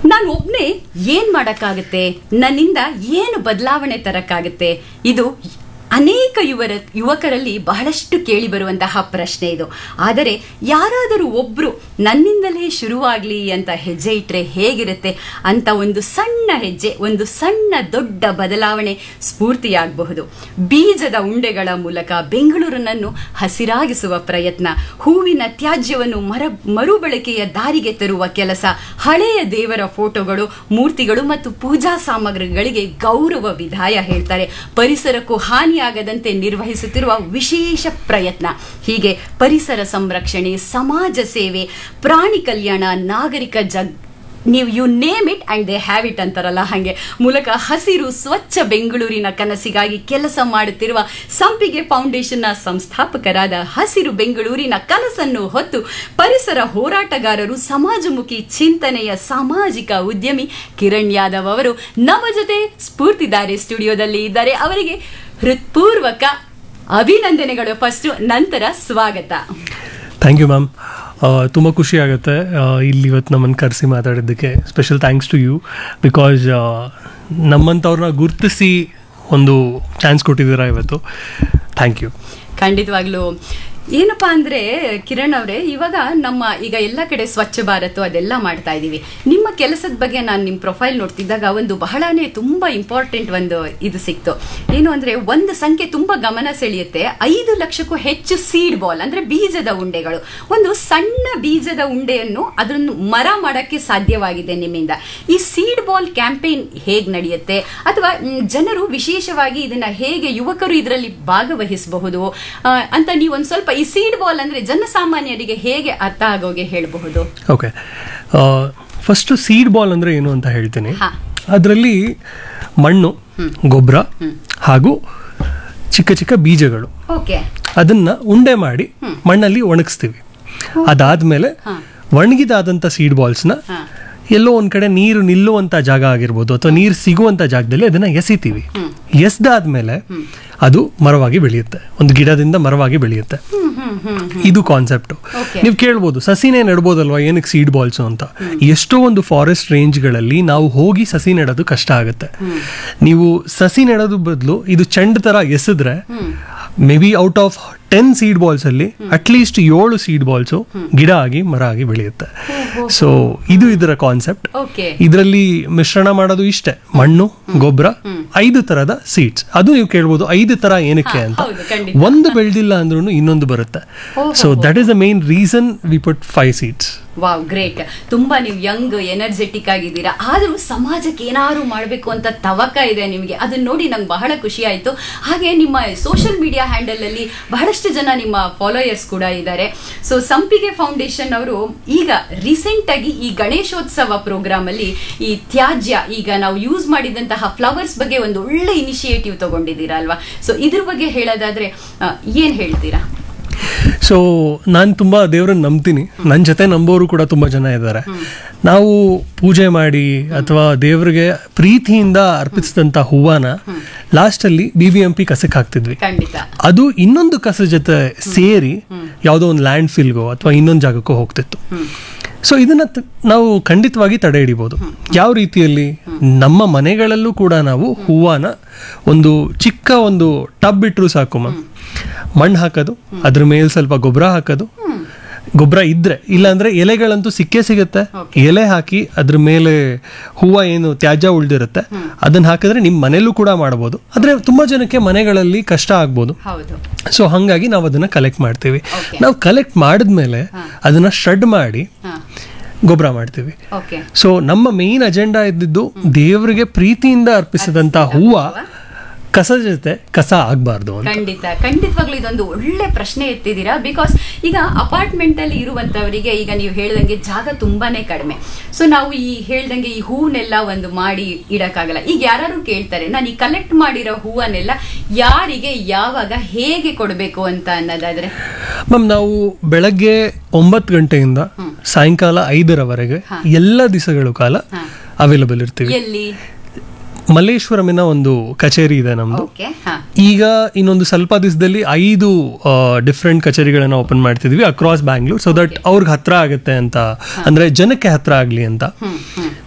ನಾನು ಒಬ್ನೇ ಏನ್ ಮಾಡಕ್ಕಾಗತ್ತೆ ನನ್ನಿಂದ ಏನು ಬದಲಾವಣೆ ತರಕ್ಕಾಗತ್ತೆ ಇದು ಅನೇಕ ಯುವರ ಯುವಕರಲ್ಲಿ ಬಹಳಷ್ಟು ಕೇಳಿ ಬರುವಂತಹ ಪ್ರಶ್ನೆ ಇದು ಆದರೆ ಯಾರಾದರೂ ಒಬ್ರು ನನ್ನಿಂದಲೇ ಶುರುವಾಗ್ಲಿ ಅಂತ ಹೆಜ್ಜೆ ಇಟ್ರೆ ಹೇಗಿರುತ್ತೆ ಅಂತ ಒಂದು ಸಣ್ಣ ಹೆಜ್ಜೆ ಒಂದು ಸಣ್ಣ ದೊಡ್ಡ ಬದಲಾವಣೆ ಸ್ಫೂರ್ತಿಯಾಗಬಹುದು ಬೀಜದ ಉಂಡೆಗಳ ಮೂಲಕ ಬೆಂಗಳೂರನ್ನು ಹಸಿರಾಗಿಸುವ ಪ್ರಯತ್ನ ಹೂವಿನ ತ್ಯಾಜ್ಯವನ್ನು ಮರ ಮರುಬಳಕೆಯ ದಾರಿಗೆ ತರುವ ಕೆಲಸ ಹಳೆಯ ದೇವರ ಫೋಟೋಗಳು ಮೂರ್ತಿಗಳು ಮತ್ತು ಪೂಜಾ ಸಾಮಗ್ರಿಗಳಿಗೆ ಗೌರವ ವಿಧಾಯ ಹೇಳ್ತಾರೆ ಪರಿಸರಕ್ಕೂ ಹಾನಿಯಾಗದಂತೆ ನಿರ್ವಹಿಸುತ್ತಿರುವ ವಿಶೇಷ ಪ್ರಯತ್ನ ಹೀಗೆ ಪರಿಸರ ಸಂರಕ್ಷಣೆ ಸಮಾಜ ಸೇವೆ ಪ್ರಾಣಿ ಕಲ್ಯಾಣ ನಾಗರಿಕ ಜಗ್ ನೀವು you name it and they have it ಅಂತಾರಲ್ಲ ಹಾಗೆ ಮೂಲಕ ಹಸಿರು ಸ್ವಚ್ಛ ಬೆಂಗಳೂರಿನ ಕನಸಿಗಾಗಿ ಕೆಲಸ ಮಾಡುತ್ತಿರುವ ಸಂಪಿಗೆ ಫೌಂಡೇಶನ್ನ ಸಂಸ್ಥಾಪಕರಾದ ಹಸಿರು ಬೆಂಗಳೂರಿನ ಕನಸನ್ನು ಹೊತ್ತು ಪರಿಸರ ಹೋರಾಟಗಾರರು ಸಮಾಜಮುಖಿ ಚಿಂತನೆಯ ಸಾಮಾಜಿಕ ಉದ್ಯಮಿ ಕಿರಣ್ ಯಾದವ್ ಅವರು ನಮ್ಮ ಜೊತೆ ಸ್ಫೂರ್ತಿದಾರೆ ಸ್ಟುಡಿಯೋದಲ್ಲಿ ಇದ್ದಾರೆ ಅವರಿಗೆ ಹೃತ್ಪೂರ್ವಕ ಅಭಿನಂದನೆಗಳು ಫಸ್ಟ್ ನಂತರ ಸ್ವಾಗತ ಥ್ಯಾಂಕ್ ಯು ಮ್ಯಾಮ್ ತುಂಬ ಖುಷಿ ಆಗುತ್ತೆ ಆ, ಇಲ್ಲಿ ಇವತ್ತು ನಮ್ಮನ್ನು ಕರೆಸಿ ಮಾತಾಡಿದ್ದಕ್ಕೆ special thanks to you because ನಮ್ಮಂಥವ್ರನ್ನ ಗುರುತಿಸಿ ಒಂದು ಚಾನ್ಸ್ ಕೊಟ್ಟಿದ್ದೀರಾ ಇವತ್ತು ಥ್ಯಾಂಕ್ ಯು ಖಂಡಿತವಾಗ್ಲೂ ಏನಪ್ಪಾ ಅಂದ್ರೆ ಕಿರಣ್ ಅವರೇ ಇವಾಗ ನಮ್ಮ ಈಗ ಎಲ್ಲ ಕಡೆ ಸ್ವಚ್ಛ ಭಾರತ್ ಅದೆಲ್ಲ ಮಾಡ್ತಾ ಇದೀವಿ ನಿಮ್ಮ ಕೆಲಸದ ಬಗ್ಗೆ ನಾನು ನಿಮ್ಮ ಪ್ರೊಫೈಲ್ ನೋಡ್ತಿದ್ದಾಗ ಒಂದು ಬಹಳನೇ ತುಂಬಾ ಇಂಪಾರ್ಟೆಂಟ್ ಒಂದು ಇದು ಸಿಕ್ತು ಏನು ಅಂದ್ರೆ ಒಂದು ಸಂಖ್ಯೆ ತುಂಬಾ ಗಮನ ಸೆಳೆಯುತ್ತೆ ಐದು ಲಕ್ಷಕ್ಕೂ ಹೆಚ್ಚು ಸೀಡ್ ಬಾಲ್ ಅಂದ್ರೆ ಬೀಜದ ಉಂಡೆಗಳು ಒಂದು ಸಣ್ಣ ಬೀಜದ ಉಂಡೆಯನ್ನು ಅದನ್ನು ಮರ ಮಾಡಕ್ಕೆ ಸಾಧ್ಯವಾಗಿದೆ ನಿಮ್ಮಿಂದ ಈ ಸೀಡ್ ಬಾಲ್ ಕ್ಯಾಂಪೇನ್ ಹೇಗ್ ನಡೆಯುತ್ತೆ ಅಥವಾ ಮ್, ಜನರು ವಿಶೇಷವಾಗಿ ಇದನ್ನ ಹೇಗೆ ಯುವಕರು ಇದರಲ್ಲಿ ಭಾಗವಹಿಸಬಹುದು ಆ, ಅಂತ ನೀವು ಒಂದ್ ಸ್ವಲ್ಪ ಈ ಸೀಡ್ ಬಾಲ್ ಅಂದ್ರೆ ಜನಸಾಮಾನ್ಯರಿಗೆ ಹೇಗೆ ಅರ್ಥ ಆಗೋಗೆ ಹೇಳಬಹುದು ಓಕೆ ಫಸ್ಟು ಸೀಡ್ ಬಾಲ್ ಅಂದರೆ ಏನು ಅಂತ ಹೇಳ್ತೀನಿ ಹಾ. ಅದರಲ್ಲಿ ಮಣ್ಣು ಗೊಬ್ಬರ ಹಾಗೂ ಚಿಕ್ಕ ಚಿಕ್ಕ ಬೀಜಗಳು ಓಕೆ ಅದನ್ನ ಉಂಡೆ ಮಾಡಿ ಮಣ್ಣಲ್ಲಿ ಒಣಗಿಸ್ತೀವಿ ಅದಾದ್ಮೇಲೆ ಒಣಗಿದಾದಂಥ ಸೀಡ್ ಬಾಲ್ಸ್ನ ಹಾ. ಎಲ್ಲೋ ಒಂದ್ ಕಡೆ ನೀರು ನಿಲ್ಲುವಂತ ಜಾಗ ಆಗಿರ್ಬೋದು ಅಥವಾ ನೀರು ಸಿಗುವಂತ ಜಾಗದಲ್ಲಿ ಅದನ್ನ ಎಸಿತೀವಿ ಎಸ್ದಾದ್ಮೇಲೆ ಅದು ಮರವಾಗಿ ಬೆಳೆಯುತ್ತೆ ಒಂದು ಗಿಡದಿಂದ ಮರವಾಗಿ ಬೆಳೆಯುತ್ತೆ ಹ್ಮ್ ಹ್ಮ್ ಹ್ಮ್ ಇದು ಕಾನ್ಸೆಪ್ಟ್ Okay. ನೀವು ಕೇಳ್ಬೋದು ಸಸಿನೇ ನೆಡ್ಬೋದಲ್ವಾ ಏನಕ್ಕೆ ಸೀಡ್ ಬಾಲ್ಸ್ ಅಂತ ಎಷ್ಟೋ ಒಂದು ಫಾರೆಸ್ಟ್ ರೇಂಜ್ಗಳಲ್ಲಿ ನಾವು ಹೋಗಿ ಸಸಿ ನೆಡೋದು ಕಷ್ಟ ಆಗುತ್ತೆ ನೀವು ಸಸಿ ನೆಡೋದು ಬದಲು ಇದು ಚೆಂಡ್ ತರ ಎಸೆದ್ರೆ may be out of ten seed balls ಅಲ್ಲಿ ಅಟ್ಲೀಸ್ಟ್ ಏಳು ಸೀಡ್ ಬಾಲ್ಸ್ ಗಿಡ ಆಗಿ ಮರ ಆಗಿ ಬೆಳೆಯುತ್ತೆ ಸೊ ಇದು ಇದರ ಕಾನ್ಸೆಪ್ಟ್ ಓಕೆ ಇದರಲ್ಲಿ ಮಿಶ್ರಣ ಮಾಡೋದು ಇಷ್ಟೇ ಮಣ್ಣು ಗೊಬ್ಬರ ಐದು ತರದ ಸೀಡ್ಸ್ ಅದು ನೀವು ಕೇಳ್ಬೋದು ಐದು ತರ ಏನಕ್ಕೆ ಹಾ, ಅಂತ ಹೌದು, ಖಂಡಿತ. ಒಂದು ಬೆಳೆದಿಲ್ಲ ಅಂದ್ರೂ ಇನ್ನೊಂದು ಬರುತ್ತೆ ಓಹೋ. So that is the main reason we put five seeds wow great ತುಂಬಾ ನೀವು ಯಂಗ್ ಎನರ್ಜೆಟಿಕ್ ಆಗಿದ್ದೀರಾ ಆದ್ರೂ ಸಮಾಜಕ್ಕೆ ಏನಾದ್ರು ಮಾಡಬೇಕು ಅಂತ ತವಕ ಇದೆ ನಿಮಗೆ ಅದನ್ನ ನೋಡಿ ನಂಗೆ ಬಹಳ ಖುಷಿ ಆಯ್ತು ಹಾಗೆ ನಿಮ್ಮ ಸೋಷಿಯಲ್ ಮೀಡಿಯಾ ಹ್ಯಾಂಡಲ್ ಅಲ್ಲಿ ಬಹಳಷ್ಟು ಜನ ನಿಮ್ಮ ಫಾಲೋಯರ್ಸ್ ಕೂಡ ಇದ್ದಾರೆ ಸೊ ಸಂಪಿಗೆ ಫೌಂಡೇಶನ್ ಅವರು ಈಗ ರೀಸೆಂಟ್ ಆಗಿ ಈ ಗಣೇಶೋತ್ಸವ ಪ್ರೋಗ್ರಾಮ್ ಅಲ್ಲಿ ಈ ತ್ಯಾಜ್ಯ ಈಗ ನಾವು ಯೂಸ್ ಮಾಡಿದಂತಹ ಫ್ಲವರ್ಸ್ ಬಗ್ಗೆ ಒಂದು ಒಳ್ಳೆ ಇನಿಷಿಯೇಟಿವ್ ತಗೊಂಡಿದ್ದೀರಾ ಅಲ್ವಾ ಸೊ ಇದ್ರ ಬಗ್ಗೆ ಹೇಳೋದಾದ್ರೆ ಆ, ಏನ್ ಹೇಳ್ತೀರಾ ಸೊ ನಾನು ತುಂಬಾ ದೇವ್ರನ್ನ ನಂಬ್ತೀನಿ ನನ್ನ ಜೊತೆ ನಂಬೋರು ಕೂಡ ತುಂಬಾ ಜನ ಇದ್ದಾರೆ ನಾವು ಪೂಜೆ ಮಾಡಿ ಅಥವಾ ದೇವ್ರಿಗೆ ಪ್ರೀತಿಯಿಂದ ಅರ್ಪಿಸಿದಂತ ಹೂವನ ಲಾಸ್ಟ್ ಅಲ್ಲಿ ಬಿ ಬಿ ಎಂ ಪಿ ಕಸಕ್ಕೆ ಹಾಕ್ತಿದ್ವಿ ಖಂಡಿತ ಅದು ಇನ್ನೊಂದು ಕಸ ಜೊತೆ ಸೇರಿ ಯಾವುದೋ ಒಂದು ಲ್ಯಾಂಡ್ ಫಿಲ್ಗೋ ಅಥವಾ ಇನ್ನೊಂದು ಜಾಗಕ್ಕೋ ಹೋಗ್ತಿತ್ತು ಸೊ ಇದನ್ನ ತ- ನಾವು ಖಂಡಿತವಾಗಿ ತಡೆ ಹಿಡಿಬೋದು ಯಾವ ರೀತಿಯಲ್ಲಿ ನಮ್ಮ ಮನೆಗಳಲ್ಲೂ ಕೂಡ ನಾವು ಹೂವನ ಒಂದು ಚಿಕ್ಕ ಒಂದು ಟಬ್ ಇಟ್ಟರು ಸಾಕು ಮ್ಯಾಮ್ ಮಣ್ಣು ಹಾಕೋದು ಅದ್ರ ಮೇಲೆ ಸ್ವಲ್ಪ ಗೊಬ್ಬರ ಹಾಕೋದು ಗೊಬ್ಬರ ಇದ್ರೆ ಇಲ್ಲಾಂದ್ರೆ ಎಲೆಗಳಂತೂ ಸಿಕ್ಕೇ ಸಿಗುತ್ತೆ ಎಲೆ ಹಾಕಿ ಅದ್ರ ಮೇಲೆ ಹೂವ ಏನು ತ್ಯಾಜ್ಯ ಉಳ್ದಿರುತ್ತೆ ಅದನ್ನ ಹಾಕಿದ್ರೆ ನಿಮ್ಮ ಮನೇಲೂ ಕೂಡ ಮಾಡ್ಬೋದು ಆದ್ರೆ ತುಂಬಾ ಜನಕ್ಕೆ ಮನೆಗಳಲ್ಲಿ ಕಷ್ಟ ಆಗ್ಬೋದು ಹೌದು ಸೊ ಹಂಗಾಗಿ ನಾವು ಅದನ್ನ ಕಲೆಕ್ಟ್ ಮಾಡ್ತೀವಿ Okay. ನಾವು ಕಲೆಕ್ಟ್ ಮಾಡಿದ್ಮೇಲೆ ಅದನ್ನ ಶಡ್ ಮಾಡಿ ಹಾ ಗೊಬ್ಬರ ಮಾಡ್ತೀವಿ ಓಕೆ ಸೊ ನಮ್ಮ ಮೇನ್ ಅಜೆಂಡಾ ಇದ್ದಿದ್ದು ದೇವರಿಗೆ ಪ್ರೀತಿಯಿಂದ ಅರ್ಪಿಸಿದಂತ ಹೂವ ಕಸ ಜೊತೆ ಕಸ ಆಗ್ಬಾರ್ದು ಅಂತ ಖಂಡಿತ ಖಂಡಿತವಾಗ್ಲೂ ಇದೊಂದು ಒಳ್ಳೆ ಪ್ರಶ್ನೆ ಎತ್ತಿದ್ದೀರಾ ಬಿಕಾಸ್ ಈಗ ಅಪಾರ್ಟ್ಮೆಂಟ್ ಅಲ್ಲಿ ಇರುವಂತವರಿಗೆ ಈಗ ನೀವು ಹೇಳ್ದಂಗೆ ಜಾಗ ತುಂಬಾನೇ ಕಡಿಮೆ ಸೊ ನಾವು ಈ ಹೇಳ್ದಂಗೆ ಈ ಹೂವನ್ನೆಲ್ಲ ಒಂದು ಮಾಡಿ ಇಡಕ್ಕಾಗಲ್ಲ ಈಗ ಯಾರು ಕೇಳ್ತಾರೆ ನಾನು ಈ ಕಲೆಕ್ಟ್ ಮಾಡಿರೋ ಹೂವನ್ನೆಲ್ಲ ಯಾರಿಗೆ ಯಾವಾಗ ಹೇಗೆ ಕೊಡಬೇಕು ಅಂತ ಅನ್ನೋದಾದ್ರೆ ಮ್ಯಾಮ್ ನಾವು ಬೆಳಗ್ಗೆ ಒಂಬತ್ತು ಗಂಟೆಯಿಂದ ಸಾಯಂಕಾಲ ಐದರವರೆಗೆ ಎಲ್ಲ ದಿವಸಗಳು ಕಾಲ ಅವೈಲಬಲ್ ಇರ್ತೀವಿ ಎಲ್ಲಿ ಮಲ್ಲೇಶ್ವರಮಿನ ಒಂದು ಕಚೇರಿ ಇದೆ ನಮ್ದು ಓಕೆ ಹಾ ಈಗ ಇನ್ನೊಂದು ಸ್ವಲ್ಪ ದಿವಸದಲ್ಲಿ ಐದು ಡಿಫ್ರೆಂಟ್ ಕಚೇರಿಗಳನ್ನ ಓಪನ್ ಮಾಡ್ತಿದ್ವಿ ಅಕ್ರಾಸ್ ಬ್ಯಾಂಗ್ಳೂರ್ ಸೊ ದಟ್ ಅವ್ರಿಗೆ ಹತ್ರ ಆಗುತ್ತೆ ಅಂತ ಅಂದ್ರೆ ಜನಕ್ಕೆ ಹತ್ರ ಆಗ್ಲಿ ಅಂತ ಹ್ಮ್ ಹ್ಮ್